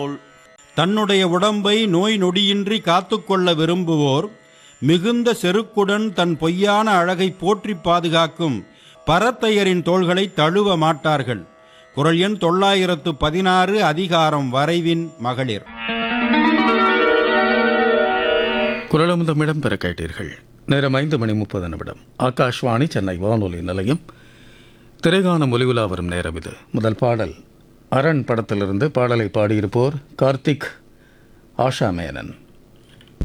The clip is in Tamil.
தன்னுடைய உடம்பை நோய் நொடியின்றி காத்துக்கொள்ள விரும்புவோர் மிகுந்த செருக்குடன் தன் பொய்யான அழகை போற்றி பாதுகாக்கும் பரத்தையரின் தோள்களை தழுவ மாட்டார்கள் குரல் எண் தொள்ளாயிரத்து பதினாறு அதிகாரம் வரைவின் மகளிர் குரலமுதம் இடம்பெற கேட்டீர்கள் நேரம் ஐந்து மணி முப்பது நிமிடம் ஆகாஷ்வாணி சென்னை வானொலி நிலையம் திரைகானம் ஒலிவுலா வரும் நேரம் இது முதல் பாடல் அரண் படத்திலிருந்து பாடலை பாடியிருப்போர் கார்த்திக் ஆஷா மேனன்